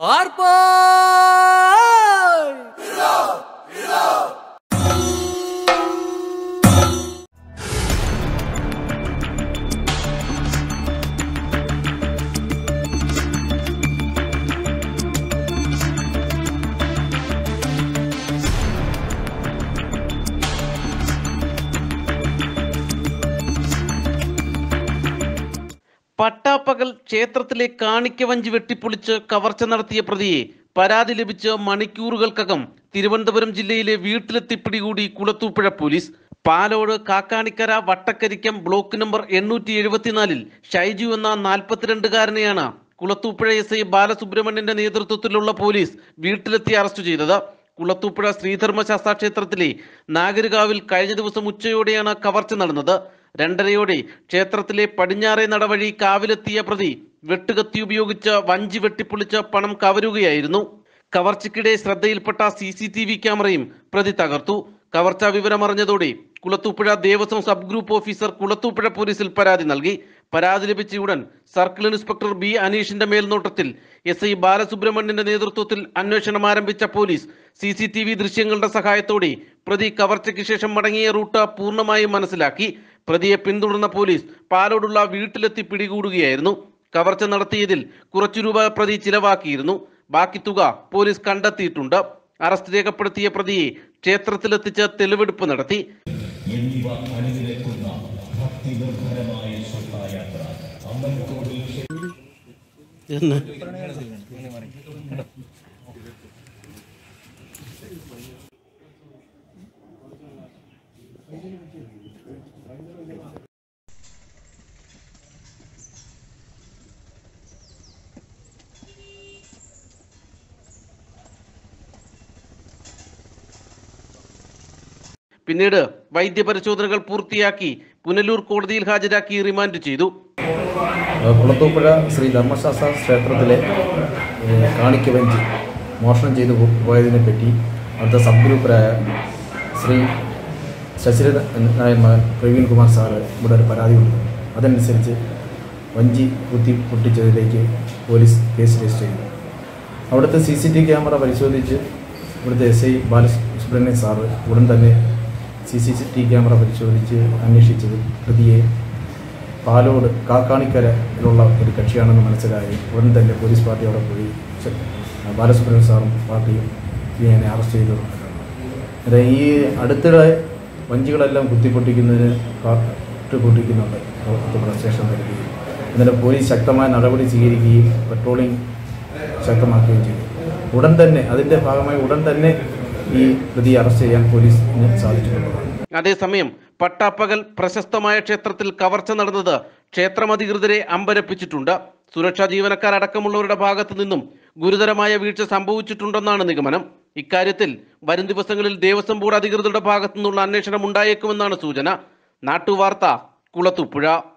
ആർപ്പായ് പട്ടാപ്പകൽ ക്ഷേത്രത്തിലെ കാണിക്ക വഞ്ചി വെട്ടിപ്പൊളിച്ച് കവർച്ച നടത്തിയ പ്രതിയെ പരാതി ലഭിച്ച് മണിക്കൂറുകൾക്കകം തിരുവനന്തപുരം ജില്ലയിലെ വീട്ടിലെത്തി പിടികൂടി Kulathupuzha police Palode Kakkanikkara Vattakkarikkam block number എണ്ണൂറ്റി എഴുപത്തിനാലിൽ ഷൈജു എന്ന നാൽപ്പത്തിരണ്ടുകാരനെയാണ് കുളത്തൂപ്പുഴ എസ് ഐ ബാലസുബ്രഹ്മണ്യന്റെ നേതൃത്വത്തിലുള്ള പോലീസ് വീട്ടിലെത്തി അറസ്റ്റ് ചെയ്തത് കുളത്തൂപ്പുഴ ശ്രീധർമ്മശാസ്ത്ര ക്ഷേത്രത്തിലെ നാഗരികാവിൽ കഴിഞ്ഞ ദിവസം ഉച്ചയോടെയാണ് കവർച്ച നടന്നത് രണ്ടരയോടെ ക്ഷേത്രത്തിലെ പടിഞ്ഞാറേ നടവഴി കാവിലെത്തിയ പ്രതി വെട്ടുകത്തി ഉപയോഗിച്ച് വഞ്ചി വെട്ടിപ്പൊളിച്ച് പണം കവരുകയായിരുന്നു കവർച്ചയ്ക്കിടെ ശ്രദ്ധയിൽപ്പെട്ട സി സി ടി വി ക്യാമറയും പ്രതി തകർത്തു കവർച്ചാ വിവരമറിഞ്ഞതോടെ Kulathupuzha Devaswom sub group officer Kulathupuzha പോലീസിൽ പരാതി നൽകി പരാതി ലഭിച്ച ഉടൻ സർക്കിൾ ഇൻസ്പെക്ടർ ബി അനീഷിന്റെ മേൽനോട്ടത്തിൽ എസ് ഐ ബാലസുബ്രഹ്മണ്യന്റെ നേതൃത്വത്തിൽ അന്വേഷണം ആരംഭിച്ച police C C T V ദൃശ്യങ്ങളുടെ സഹായത്തോടെ പ്രതി കവർച്ചയ്ക്ക് ശേഷം മടങ്ങിയ റൂട്ട് പൂർണ്ണമായും മനസ്സിലാക്കി പ്രതിയെ പിന്തുടർന്ന പോലീസ് പാലോടുള്ള വീട്ടിലെത്തി പിടികൂടുകയായിരുന്നു കവർച്ച നടത്തിയതിൽ കുറച്ചു രൂപ പ്രതി ചിലവാക്കിയിരുന്നു ബാക്കി തുക പോലീസ് കണ്ടെത്തിയിട്ടുണ്ട് അറസ്റ്റ് രേഖപ്പെടുത്തിയ പ്രതിയെ ക്ഷേത്രത്തിലെത്തിച്ച് തെളിവെടുപ്പ് നടത്തി എന്നിവ അണിനിരക്കുന്ന ഭക്തിനിർഭരമായ ശോഭായാത്ര അമ്പലത്തോടിൽ പിന്നീട് വൈദ്യപരിശോധനകൾ പൂർത്തിയാക്കി പുനലൂർ കോടതിയിൽ ഹാജരാക്കി റിമാൻഡ് ചെയ്തു കുളത്തൂപ്പുഴ ശ്രീ ധർമ്മശാസ്ത്ര ക്ഷേത്രത്തിലെ ഏഹ്, കാണിക്കവഞ്ചി മോഷണം ചെയ്തു പോ- പോയതിനെ പറ്റി അവിടുത്തെ സബ് ഗ്രൂപ്പറായ ശ്രീ ശശിരഥൻ നായ മകൻ പ്രവീൺ കുമാർ സാറ് ഇവിടെ ഒരു പരാതി കൊടുത്തു അതനുസരിച്ച് വഞ്ചി കുത്തി പൊട്ടിച്ചതിലേക്ക് പോലീസ് കേസ് രജിസ്റ്റർ ചെയ്തു അവിടുത്തെ സി സി ടി ക്യാമറ പരിശോധിച്ച് ഇവിടുത്തെ എസ് ഐ ബാലസുബ്രഹ്മണ്യൻ സാറ് ഉടൻ തന്നെ സി സി ടി ക്യാമറ പരിശോധിച്ച് അന്വേഷിച്ചത് പ്രതിയെ പാലോട് കാക്കാണിക്കരയിലുള്ള ഒരു കക്ഷിയാണെന്ന് മനസ്സിലായി ഉടൻ തന്നെ പോലീസ് പാർട്ടി അവിടെ പോയി ചെ- ബാലസുബ്രഹ്മണ്യൻ സാറും പാർട്ടിയും ഇതിനെ അറസ്റ്റ് ചെയ്തു അതെ ഈ അടുത്തിടെ വഞ്ചികളെല്ലാം കുത്തിപ്പൊട്ടിക്കുന്നതിന് കാട്ട് പൊട്ടിക്കുന്നുണ്ട് കുത്തിപ്പുറ സ്റ്റേഷൻ പരിധിയിൽ എന്നിട്ട് പോലീസ് ശക്തമായ നടപടി സ്വീകരിക്കുകയും പെട്രോളിംഗ് ശക്തമാക്കുകയും ചെയ്തു ഉടൻ തന്നെ അതിൻ്റെ ഭാഗമായി ഉടൻ തന്നെ ഈ പ്രതിയെ അറസ്റ്റ് ചെയ്യാൻ പോലീസിന് സാധിച്ചിട്ടുള്ളതാണ് അതേസമയം പട്ടാപ്പകൽ പ്രശസ്തമായ ക്ഷേത്രത്തിൽ കവർച്ച നടന്നത് ക്ഷേത്രമധികൃതരെ അമ്പരപ്പിച്ചിട്ടുണ്ട് സുരക്ഷാ ജീവനക്കാർ അടക്കമുള്ളവരുടെ ഭാഗത്തു നിന്നും ഗുരുതരമായ വീഴ്ച സംഭവിച്ചിട്ടുണ്ടെന്നാണ് നിഗമനം ഇക്കാര്യത്തിൽ വരും ദിവസങ്ങളിൽ ദേവസ്വം ബോർഡ് അധികൃതരുടെ ഭാഗത്തു നിന്നുള്ള അന്വേഷണം ഉണ്ടായേക്കുമെന്നാണ് സൂചന നാട്ടുവാർത്ത കുളത്തുപുഴ